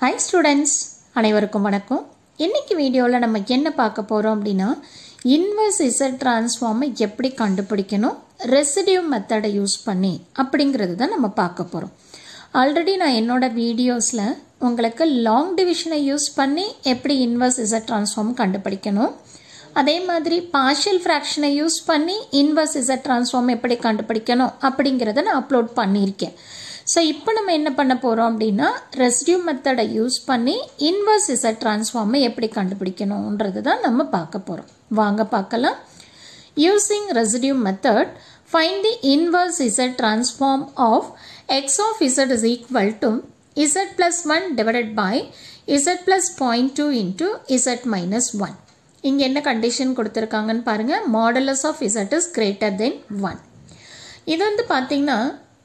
hi students அனைவருக்கும் வணக்கம் இன்னைக்கு வீடியோவில் நம்ம என்ன பார்க்க போகிறோம் அப்படின்னா இன்வர்ஸ் இசட் டிரான்ஸ்ஃபார்மை எப்படி கண்டுபிடிக்கணும் ரெசிடியூ மெத்தடை யூஸ் பண்ணி அப்படிங்கிறது தான் நம்ம பார்க்க போகிறோம் ஆல்ரெடி நான் என்னோட வீடியோஸில் உங்களுக்கு லாங் டிவிஷனை யூஸ் பண்ணி எப்படி இன்வர்ஸ் இசட் டிரான்ஸ்ஃபார்ம் கண்டுபிடிக்கணும் அதே மாதிரி பார்ஷியல் ஃப்ராக்ஷனை யூஸ் பண்ணி இன்வர்ஸ் இசட் டிரான்ஸ்ஃபார்ம் எப்படி கண்டுபிடிக்கணும் அப்படிங்கிறத நான் அப்லோட் பண்ணியிருக்கேன் ஸோ இப்போ நம்ம என்ன பண்ண போகிறோம் அப்படின்னா ரெசிடியூ மெத்தடை யூஸ் பண்ணி இன்வர்ஸ் இசட் டிரான்ஸ்ஃபார்மை எப்படி கண்டுபிடிக்கணுன்றது தான் நம்ம பார்க்க போகிறோம் வாங்க பார்க்கலாம் using residue method find the inverse Z transform of X of Z is equal to Z plus one divided by Z plus point two into Z minus one இங்கே என்ன கண்டிஷன் கொடுத்துருக்காங்கன்னு பாருங்கள் modulus of Z is greater than one இது வந்து பார்த்தீங்கன்னா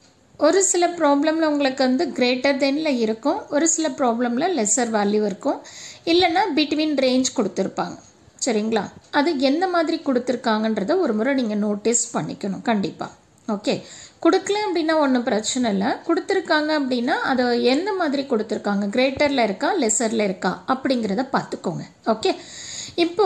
ஒரு சில ப்ராப்ளமில் உங்களுக்கு வந்து கிரேட்டர் தென்ல இருக்கும் ஒரு சில ப்ராப்ளமில் லெஸ்ஸர் வேல்யூ இருக்கும் இல்லைன்னா பிட்வீன் ரேஞ்ச் கொடுத்துருப்பாங்க சரிங்களா அது எந்த மாதிரி கொடுத்துருக்காங்கன்றத ஒரு முறை நீங்கள் நோட்டீஸ் பண்ணிக்கணும் கண்டிப்பாக ஓகே கொடுக்கல அப்படின்னா ஒன்றும் பிரச்சனை இல்லை கொடுத்துருக்காங்க அப்படின்னா அது எந்த மாதிரி கொடுத்துருக்காங்க கிரேட்டரில் இருக்கா லெஸரில் இருக்கா அப்படிங்கிறத பார்த்துக்கோங்க ஓகே இப்போ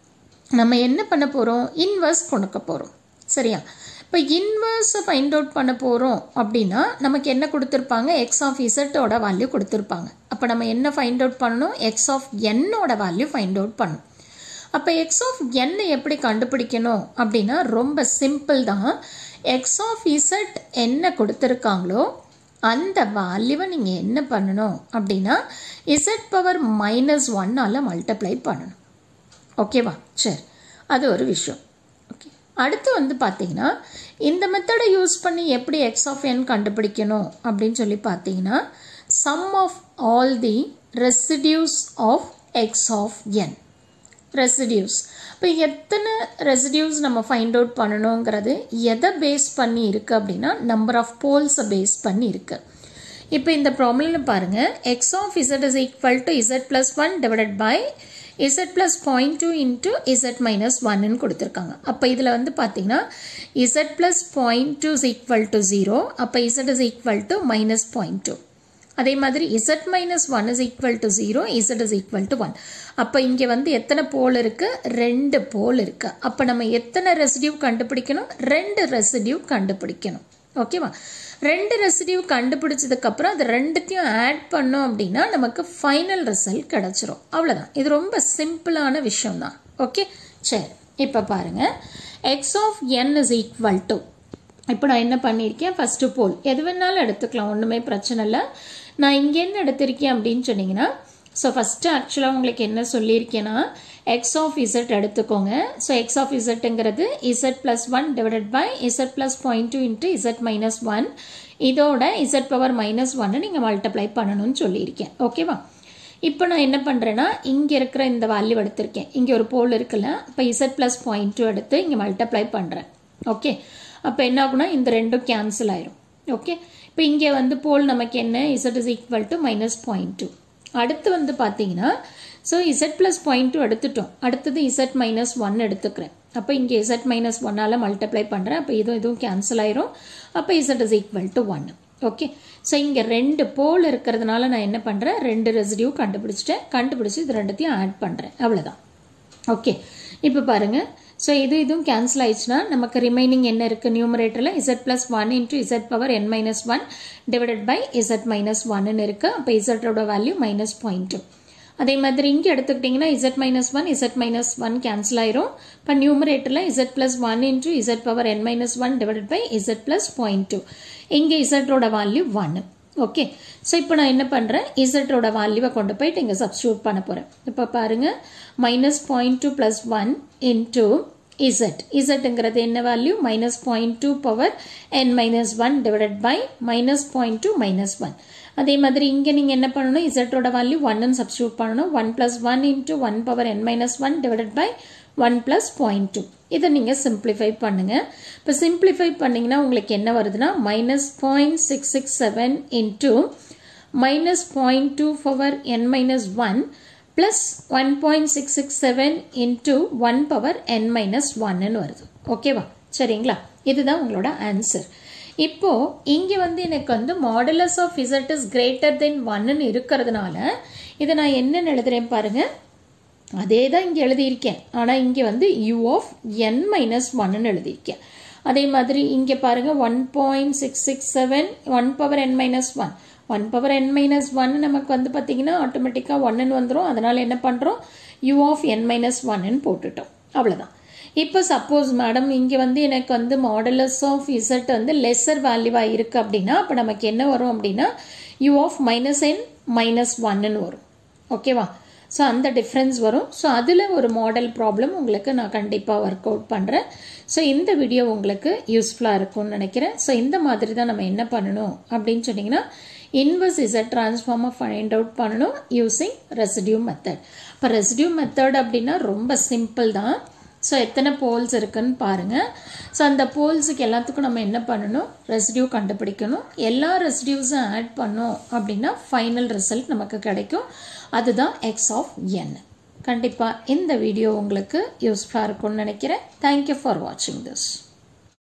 நம்ம என்ன பண்ண போகிறோம் இன்வர்ஸ் கொடுக்க போகிறோம் சரியா இப்போ இன்வர்ஸை ஃபைண்ட் அவுட் பண்ண போகிறோம் அப்படின்னா நமக்கு என்ன கொடுத்துருப்பாங்க எக்ஸ் ஆஃப் இசட்டோட வேல்யூ கொடுத்துருப்பாங்க அப்போ நம்ம என்ன ஃபைண்ட் அவுட் பண்ணணும் எக்ஸ் ஆஃப் என்னோட வேல்யூ ஃபைண்ட் அவுட் பண்ணணும் அப்போ எக்ஸ் ஆஃப் என்னை எப்படி கண்டுபிடிக்கணும் அப்படின்னா ரொம்ப சிம்பிள் தான் எக்ஸ் ஆஃப் இசட் என்ன கொடுத்துருக்காங்களோ அந்த வேல்யூவை நீங்கள் என்ன பண்ணணும் அப்படின்னா இசட் பவர் மைனஸ் ஒன்னால் மல்டிப்ளை பண்ணணும் ஓகேவா சரி அது ஒரு விஷயம் ஓகே அடுத்து வந்து பார்த்தீங்கன்னா இந்த மெத்தடை யூஸ் பண்ணி எப்படி எக்ஸ் ஆஃப் என் கண்டுபிடிக்கணும் அப்படின்னு சொல்லி பார்த்தீங்கன்னா sum of all the residues of X of N residues இப்போ எத்தனை ரெசிடியூஸ் நம்ம ஃபைண்ட் அவுட் பண்ணணுங்கிறது எதை பேஸ் பண்ணி இருக்குது அப்படின்னா நம்பர் ஆஃப் போல்ஸை பேஸ் பண்ணி இருக்குது இப்போ இந்த ப்ராப்ளம்ல பாருங்கள் X of Z is equal to Z plus one divided by Z plus point two into Z minus ஒன்னு கொடுத்துருக்காங்க அப்போ இதில் வந்து பார்த்தீங்கன்னா Z plus point two is equal to zero அப்போ Z is equal to minus point two அதே மாதிரி Z minus one is equal to zero Z is equal to one அப்போ இங்கே வந்து எத்தனை போல் இருக்குது ரெண்டு போல் இருக்குது அப்போ நம்ம எத்தனை ரெசிடியூ கண்டுபிடிக்கணும் ரெண்டு ரெசிடியூ கண்டுபிடிக்கணும் ஓகேவா ரெண்டு ரெசிடியூ கண்டுபிடிச்சதுக்கப்புறம் அது ரெண்டுத்தையும் ஆட் பண்ணோம் அப்படின்னா நமக்கு ஃபைனல் ரிசல்ட் கிடச்சிரும் அவ்வளோதான் இது ரொம்ப சிம்பிளான விஷயம் தான் ஓகே சரி இப்போ பாருங்கள் X of N is equal to இப்போ நான் என்ன பண்ணியிருக்கேன் ஃபஸ்ட்டு போல் எது வேணாலும் எடுத்துக்கலாம் ஒன்றுமே பிரச்சனை இல்லை நான் இங்கே என்ன எடுத்திருக்கேன் அப்படின்னு சொன்னீங்கன்னா ஸோ ஃபஸ்ட்டு ஆக்சுவலாக உங்களுக்கு என்ன சொல்லியிருக்கேன்னா எக்ஸ் ஆஃப் இசட் எடுத்துக்கோங்க ஸோ எக்ஸ் ஆஃப் இசட்டுங்கிறது Z plus one divided by Z plus point two into Z minus one இதோட இசட் பவர் மைனஸ் ஒன்னு நீங்கள் மல்டிப்ளை பண்ணணும்னு சொல்லியிருக்கேன் ஓகேவா இப்போ நான் என்ன பண்ணுறேன்னா இங்கே இருக்கிற இந்த வேல்யூ எடுத்திருக்கேன் இங்கே ஒரு போல் இருக்குல்ல இப்போ இசட் ப்ளஸ் பாயிண்ட் டூ எடுத்து இங்கே மல்டிப்ளை பண்ணுறேன் ஓகே அப்போ என்ன ஆகுனா இந்த ரெண்டும் கேன்சல் ஆயிரும் ஓகே இப்போ இங்கே வந்து போல் நமக்கு என்ன Z is equal to minus point two அடுத்து வந்து பார்த்தீங்கன்னா so Z plus point two எடுத்துட்டோம் அடுத்தது இசட் மைனஸ் ஒன் எடுத்துக்கிறேன் அப்போ இங்கே இசட் மைனஸ் ஒன்னால் மல்டிப்ளை பண்ணுறேன் அப்போ இதுவும் இதுவும் கேன்சல் ஆயிரும் அப்போ Z is equal to one okay so இங்கே ரெண்டு போல் இருக்கிறதுனால நான் என்ன பண்ணுறேன் ரெண்டு ரெசிடியூ கண்டுபிடிச்சிட்டேன் கண்டுபிடிச்சி இது ரெண்டுத்தையும் ஆட் பண்ணுறேன் அவ்வளோதான் ஓகே இப்போ பாருங்கள் ஸோ இது இதுவும் கேன்சல் ஆயிடுச்சுன்னா நமக்கு ரிமைனிங் என்ன இருக்குது நியூமரேட்டரில் Z plus one into Z power N minus one divided by Z minus ஒன்னு இருக்குது அப்போ இசட்டோட வேல்யூ மைனஸ் பாயிண்ட் டூ அதே மாதிரி இங்கே எடுத்துக்கிட்டிங்கன்னா Z minus one Z minus one cancel ஆயிரும் இப்போ நியூமரேட்டரில் Z plus one into Z power N minus one divided by Z plus point two இங்கே இசட்டோட வேல்யூ ஒன்று ஓகே ஸோ இப்போ நான் என்ன பண்ணுறேன் இசட்டோட வேல்யூவை கொண்டு போயிட்டு இங்கே சப்ஸ்டியூட் பண்ண போகிறேன் இப்போ பாருங்கள் minus point two plus one into Z இசட்டுங்கிறது என்ன value minus point two power N minus one divided by minus point two minus one அதே மாதிரி இங்கே நீங்கள் என்ன பண்ணணும் இசட்டோட வேல்யூ ஒன்னு சப்ஸ்டியூட் பண்ணணும் one plus one into one power N minus one divided by one plus point two இதை நீங்கள் சிம்பிளிஃபை பண்ணுங்கள் இப்போ சிம்பிளிஃபை பண்ணிங்கன்னா உங்களுக்கு என்ன வருதுன்னா minus point six six seven into minus point two power N minus one plus one point six six seven into one power N minus ஒன்னு வருது ஓகேவா சரிங்களா இதுதான் உங்களோட ஆன்சர் இப்போ இங்கே வந்து எனக்கு வந்து modulus of Z is greater than ஒன்னு இருக்கிறதுனால இதை நான் என்னென்னு எழுதுறேன் பாருங்க அதே தான் இங்கே எழுதியிருக்கேன் ஆனால் இங்கே வந்து யூ ஆஃப் என் மைனஸ் ஒன்னு எழுதியிருக்கேன் அதே மாதிரி இங்கே பாருங்க one point six six seven one power N minus one one power N minus one நமக்கு வந்து பார்த்தீங்கன்னா ஆட்டோமேட்டிக்காக ஒன்னு வந்துடும் அதனால் என்ன பண்ணுறோம் யூ ஆஃப் என் மைனஸ் ஒன்னு போட்டுட்டோம் அவ்வளோதான் இப்போ சப்போஸ் மேடம் இங்கே வந்து எனக்கு வந்து மாடலஸ் ஆஃப் இசட் வந்து லெஸ்ஸர் வேல்யூவாக இருக்குது அப்படின்னா அப்போ நமக்கு என்ன வரும் அப்படின்னா U of minus N minus ஒன்னு வரும் ஓகேவா ஸோ அந்த டிஃப்ரென்ஸ் வரும் ஸோ அதில் ஒரு மாடல் ப்ராப்ளம் உங்களுக்கு நான் கண்டிப்பாக ஒர்க் அவுட் பண்ணுறேன் ஸோ இந்த வீடியோ உங்களுக்கு யூஸ்ஃபுல்லாக இருக்கும்னு நினைக்கிறேன் ஸோ இந்த மாதிரி தான் நம்ம என்ன பண்ணணும் அப்படின்னு சொன்னீங்கன்னா இன்வர்ஸ் இசட் ட்ரான்ஸ்ஃபார்மை ஃபைண்ட் அவுட் பண்ணணும் யூஸிங் ரெசிடியூ மெத்தட் இப்போ ரெசிடியூ மெத்தட் அப்படின்னா ரொம்ப சிம்பிள் தான் ஸோ எத்தனை போல்ஸ் இருக்குன்னு பாருங்கள் ஸோ அந்த போல்ஸுக்கு எல்லாத்துக்கும் நம்ம என்ன பண்ணணும் ரெசிடியூ கண்டுபிடிக்கணும் எல்லா ரெசிடியூஸும் ஆட் பண்ணோம் அப்படின்னா ஃபைனல் ரிசல்ட் நமக்கு கிடைக்கும் அதுதான் எக்ஸ் ஆஃப் என் கண்டிப்பாக இந்த வீடியோ உங்களுக்கு யூஸ்ஃபுல்லாக இருக்கும்னு நினைக்கிறேன் தேங்க்யூ ஃபார் வாட்சிங் திஸ்